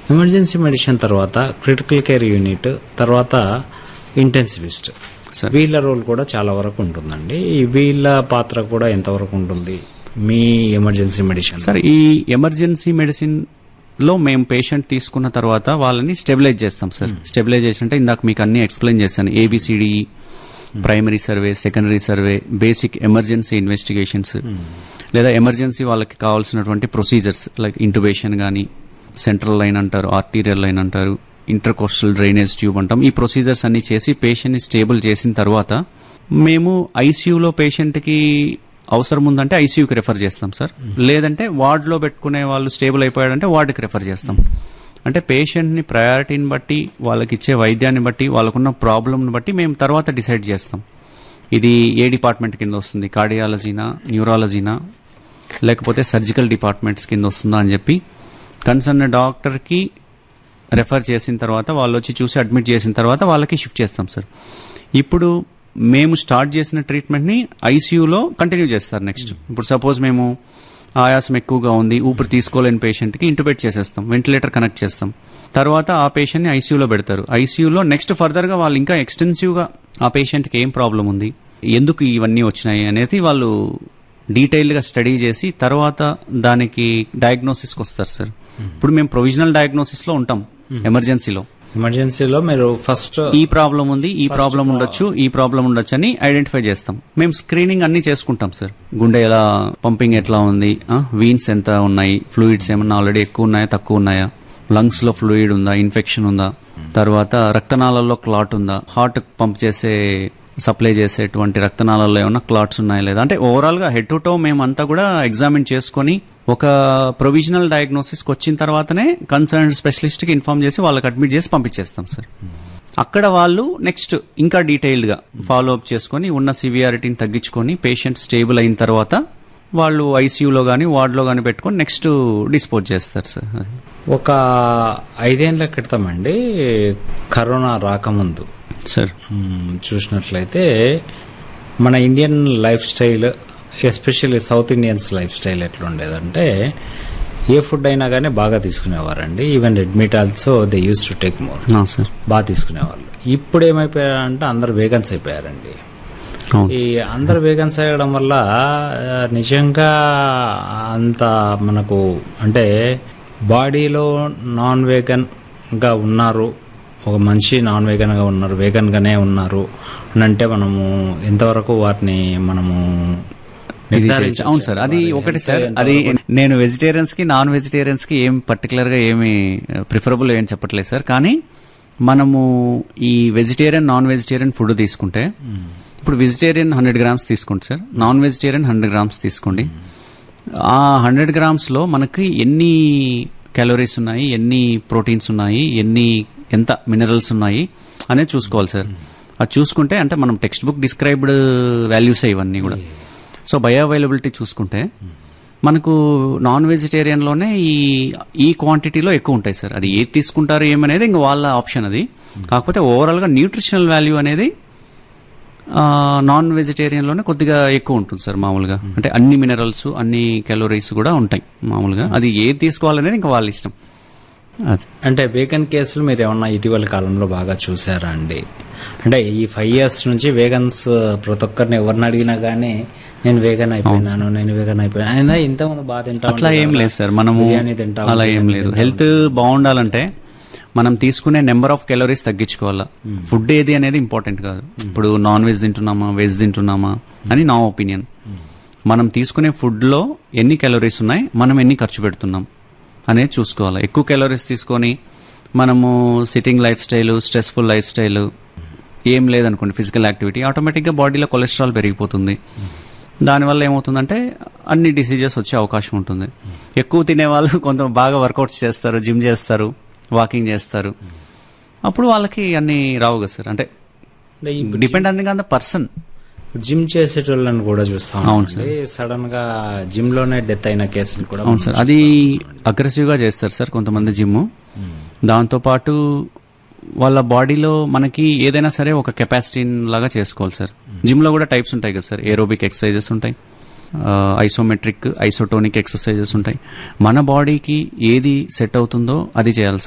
Emergency medicine తర్వాత critical care unit తర్వాత intensivist sir. వీళ్ళ రోల్ కూడా చాలా వరకు ఉంటుందండి ఈ వీళ్ళ పాత్ర కూడా ఎంతవరకు ఉంటుంది మీ ఎమర్జెన్సీ మెడిసిన్ సార్ ఈ ఎమర్జెన్సీ మెడిసిన్ లో మేము పేషెంట్ తీసుకున్న తర్వాత వాళ్ళని స్టెబిలైజ్ చేస్తాం సార్ స్టెబిలైజేషన్ అంటే ఇందాక మీకు అన్ని ఎక్స్ప్లెయిన్ చేశాను A B C D primary survey secondary survey basic emergency investigations లేదా ఎమర్జెన్సీ వాళ్ళకి కావాల్సినటువంటి ప్రొసీజర్స్ లైక్ ఇంటుబేషన్ కానీ సెంట్రల్ లైన్ అంటారు ఆర్టీరియల్ లైన్ అంటారు ఇంటర్కోస్టల్ డ్రైనేజ్ ట్యూబ్ అంటాం ఈ ప్రొసీజర్స్ అన్ని చేసి పేషెంట్ని స్టేబుల్ చేసిన తర్వాత మేము ఐసీయూలో పేషెంట్కి అవసరం ఉందంటే ఐసీయూకి రెఫర్ చేస్తాం సార్ లేదంటే వార్డ్లో పెట్టుకునే వాళ్ళు స్టేబుల్ అయిపోయాడంటే వార్డుకి రెఫర్ చేస్తాం అంటే పేషెంట్ని ప్రయారిటీని బట్టి వాళ్ళకి ఇచ్చే వైద్యాన్ని బట్టి వాళ్ళకున్న ప్రాబ్లమ్ని బట్టి మేము తర్వాత డిసైడ్ చేస్తాం ఇది ఏ డిపార్ట్మెంట్ కింద వస్తుంది కార్డియాలజీనా న్యూరాలజీనా లేకపోతే సర్జికల్ డిపార్ట్మెంట్స్ కింద వస్తుందా అని చెప్పి కన్సర్న్ డాక్టర్కి రెఫర్ చేసిన తర్వాత వాళ్ళు వచ్చి చూసి అడ్మిట్ చేసిన తర్వాత వాళ్ళకి షిఫ్ట్ చేస్తాం సార్ ఇప్పుడు మేము స్టార్ట్ చేసిన ట్రీట్మెంట్ని ఐసీయూలో కంటిన్యూ చేస్తారు నెక్స్ట్ ఇప్పుడు సపోజ్ మేము ఆయాసం ఎక్కువగా ఉంది ఊపిరి తీసుకోలేని పేషెంట్కి ఇంటుబేట్ చేసేస్తాం వెంటిలేటర్ కనెక్ట్ చేస్తాం తర్వాత ఆ పేషెంట్ని ఐసీయూలో పెడతారు ఐసీయూలో నెక్స్ట్ ఫర్దర్గా వాళ్ళు ఇంకా ఎక్స్టెన్సివ్గా ఆ పేషెంట్కి ఏం ప్రాబ్లం ఉంది ఎందుకు ఇవన్నీ వచ్చినాయి అనేది వాళ్ళు డీటెయిల్గా స్టడీ చేసి తర్వాత దానికి డయాగ్నోసిస్కి వస్తారు సార్ ఇప్పుడు మేము ప్రొవిజనల్ డయాగ్నోసిస్లో ఉంటాం ఎమర్జెన్సీలో ఎమర్జెన్సీలో మీరు ఫస్ట్ ఈ ప్రాబ్లం ఉంది ఈ ప్రాబ్లం ఉండొచ్చు ఈ ప్రాబ్లం ఉండొచ్చు అని ఐడెంటిఫై చేస్తాం మేము స్క్రీనింగ్ అన్ని చేసుకుంటాం సార్ గుండె ఎలా పంపింగ్ ఎట్లా ఉంది వీన్స్ ఎంత ఉన్నాయి ఫ్లూయిడ్స్ ఏమన్నా ఆల్రెడీ ఎక్కువ ఉన్నాయా తక్కువ ఉన్నాయా లంగ్స్ లో ఫ్లూయిడ్ ఉందా ఇన్ఫెక్షన్ ఉందా తర్వాత రక్తనాళాల్లో క్లాట్ ఉందా హార్ట్ పంప్ చేసే సప్లై చేసేటువంటి రక్తనాళాల్లో ఏమన్నా క్లాట్స్ ఉన్నాయా లేదా అంటే ఓవరాల్ గా హెడ్ టు టో మేమంతా కూడా ఎగ్జామిన్ చేసుకొని ఒక ప్రొవిజనల్ డయాగ్నోసిస్కి వచ్చిన తర్వాతనే కన్సర్న్ స్పెషలిస్ట్కి ఇన్ఫార్మ్ చేసి వాళ్ళకి అడ్మిట్ చేసి పంపించేస్తాం సార్ అక్కడ వాళ్ళు నెక్స్ట్ ఇంకా డీటెయిల్డ్గా ఫాలో అప్ చేసుకొని ఉన్న సివియారిటీని తగ్గించుకొని పేషెంట్ స్టేబుల్ అయిన తర్వాత వాళ్ళు ఐసీయూలో కానీ వార్డులో కానీ పెట్టుకొని నెక్స్ట్ డిస్పోజ్ చేస్తారు సార్ అది. ఒక ఐదేళ్ల క్రితం అండి కరోనా రాకముందు సార్ మ్మ్, చూసినట్లయితే మన Indian life style especially south Indians life style ఎట్లా ఉండేదంటే ఏ ఫుడ్ అయినా కానీ బాగా తీసుకునేవారండి even red meat also they use to take more ఆ, సార్ బాగా తీసుకునేవాళ్ళు ఇప్పుడు ఏమైపోయారంటే అందరు వేగన్స్ అయిపోయారండి అవును ఈ అందరు వేగన్స్ అయ్యడం వల్ల ఆ, నిజంగా అంత మనకు అంటే బాడీలో నాన్ వేగన్ గా ఉన్నారు ఒక మనిషి నాన్ వేగన్ గా ఉన్నారు వేగన్ గానే ఉన్నారు అని అంటే మనము ఎంతవరకు వాటిని మనము ఇది నిర్ధారించవచ్చు? చేయొచ్చు. అవును సార్ అది వారి ఒకటి health సార్ ఎంతవరకు అది నేను వెజిటేరియన్స్ కి నాన్ వెజిటేరియన్స్ కి ఏం పర్టికులర్ గా ఏమి ప్రిఫరబుల్ ఏం చెప్పట్లేదు సార్ కానీ మనము ఈ వెజిటేరియన్ నాన్ వెజిటేరియన్ ఫుడ్ తీసుకుంటే ఇప్పుడు వెజిటేరియన్ హండ్రెడ్ గ్రామ్స్ తీసుకోండి sir non vegetarian hundred grams తీసుకోండి ఆ హండ్రెడ్ గ్రామ్స్ లో మనకి ఎన్ని క్యాలోరీస్ ఉన్నాయి ఎన్ని ప్రోటీన్స్ ఉన్నాయి ఎన్ని ఎంత మినరల్స్ ఉన్నాయి అనేది చూసుకోవాలి సార్ అది చూసుకుంటే అంటే మనం టెక్స్ట్ బుక్ డిస్క్రైబ్డ్ వాల్యూస్ ఇవన్నీ కూడా సో బయో అవైలబిలిటీ చూసుకుంటే మనకు నాన్ వెజిటేరియన్లోనే ఈ ఈ క్వాంటిటీలో ఎక్కువ ఉంటాయి సార్ అది ఏది తీసుకుంటారు ఏమనేది ఇంకా వాళ్ళ ఆప్షన్ అది కాకపోతే ఓవరాల్గా న్యూట్రిషనల్ వాల్యూ అనేది ఆ, నాన్ వెజిటేరియన్లోనే కొద్దిగా ఎక్కువ ఉంటుంది సార్ మామూలుగా అంటే అన్ని మినరల్స్ అన్ని క్యాలోరీస్ కూడా ఉంటాయి మామూలుగా అది ఏది తీసుకోవాలనేది ఇంకా వాళ్ళ ఇష్టం అది అంటే వేగన్ కేసులు మీరు ఏమన్నా ఇటీవల కాలంలో బాగా చూసారా అండి అంటే ఈ ఫైవ్ ఇయర్స్ నుంచి వేగన్స్ ప్రతి ఒక్కరిని ఎవరిని అడిగినా గానీ నేను వేగన్ అయిపోయినాను నేను వేగన్ అయిపోయినా అయినా ఇంతమంది బాగా తింటా అట్లా ఏం లేదు సార్ మనము బిర్యానీ తింటాం, అలా ఏం బిర్యానీ లేదు తింటాం. హెల్త్ బాగుండాలంటే మనం తీసుకునే నెంబర్ ఆఫ్ క్యాలరీస్ తగ్గించుకోవాలా ఫుడ్ ఏది అనేది ఇంపార్టెంట్ కాదు ఇప్పుడు నాన్ వెజ్ తింటున్నామా వెజ్ తింటున్నామా అని నా ఒపీనియన్ మనం తీసుకునే ఫుడ్ లో ఎన్ని క్యాలరీస్ ఉన్నాయి మనం ఎన్ని ఖర్చు పెడుతున్నాం అనేది చూసుకోవాలి ఎక్కువ క్యాలరీస్ తీసుకొని మనము sitting life style stressful life style ఏం లేదనుకోండి ఫిజికల్ యాక్టివిటీ ఆటోమేటిక్గా బాడీలో కొలెస్ట్రాల్ పెరిగిపోతుంది దానివల్ల ఏమవుతుందంటే అన్ని డిసీజెస్ వచ్చే అవకాశం ఉంటుంది ఎక్కువ తినే వాళ్ళు కొంత బాగా వర్కౌట్స్ చేస్తారు జిమ్ చేస్తారు వాకింగ్ చేస్తారు అప్పుడు వాళ్ళకి అన్ని రావు కదా సార్ అంటే అంటే ఈ డిపెండ్ అంది కదా పర్సన్ జిమ్ చేసేటోళ్ళని కూడా చూస్తాం అవును సార్. సడన్ గా జిమ్ లోనే డెత్ అయిన కేసులు కూడా అవును సార్ అది అగ్రెసివ్గా చేస్తారు సార్ కొంతమంది జిమ్ దాంతోపాటు వాళ్ళ బాడీలో మనకి ఏదైనా సరే ఒక కెపాసిటీ లాగా చేసుకోవాలి సార్ జిమ్ లో కూడా టైప్స్ ఉంటాయి కదా సార్ ఏరోబిక్ ఎక్సర్సైజెస్ ఉంటాయి ఐసోమెట్రిక్ ఐసోటోనిక్ ఎక్సర్సైజెస్ ఉంటాయి మన బాడీకి ఏది సెట్ అవుతుందో అది చేయాలి